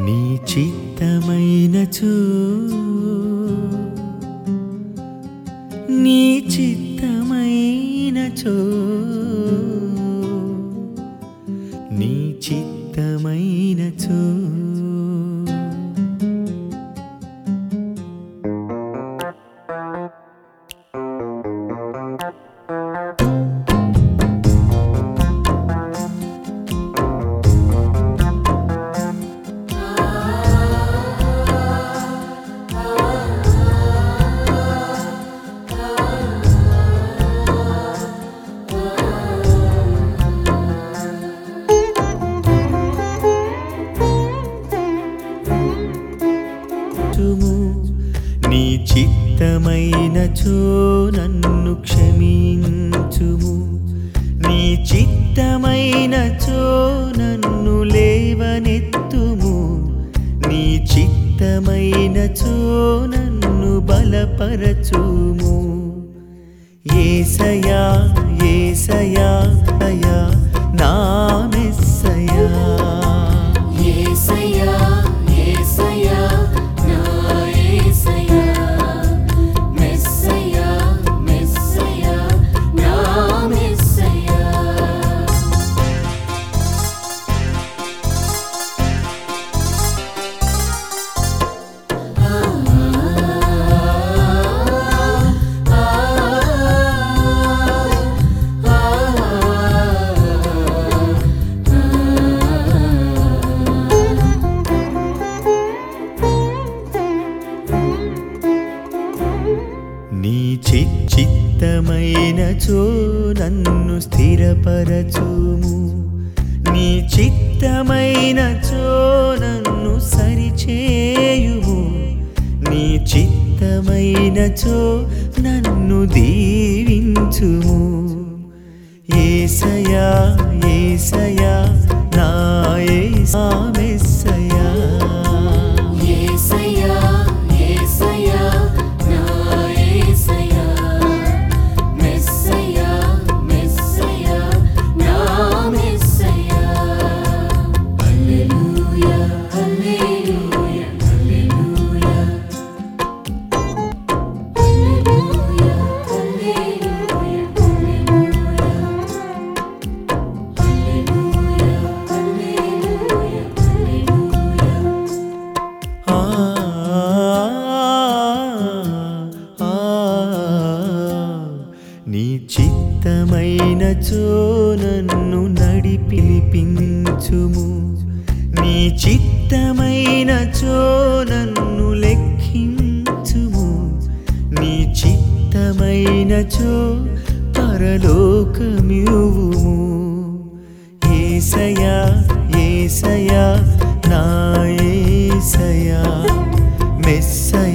నీ చిత్తమైనచో నీ చిత్తమైనచో నీ చిత్తమైనచో చుము నీ చిత్తమైనచో నన్ను క్షమించుము నీ చిత్తమైనచో నన్ను లేవనెత్తుము నీ చిత్తమైనచో నన్ను బలపరచుము ఏసయా ఏసయా అయా నా మెస్సయా యేసయ్యా యేసయ్యా నా యేసయ్యా మెస్సయ్యా మెస్సయ్యా నా మెస్సయ్యా నీ చిత్తమైనచో నన్ను స్థిరపరచుము నీ చిత్తమైనచో నన్ను సరిచేయుము నీ చిత్తమైనచో నన్ను దీవించుము ఏసయా ఏసయా నా ఏసా మెస్సయా యేసయ్యా యేసయ్యా నా యేసయ్యా మెస్సయ్యా మెస్సయ్యా నా మెస్సయ్యా హల్లెలూయా హల్లెలూయా హల్లెలూయా హల్లెలూయా హల్లెలూయా హల్లెలూయా హల్లెలూయా హల్లెలూయా ఆ ఆ, నీ చిత్తమైనచో నన్ను నడిపిలిపించుము నీ చిత్తమైనచో నన్ను లెక్కించుము నీ చిత్తమైనచో పరలోకమివుము ఏసయా ఏసయా నా ఏసయా మెస్సయా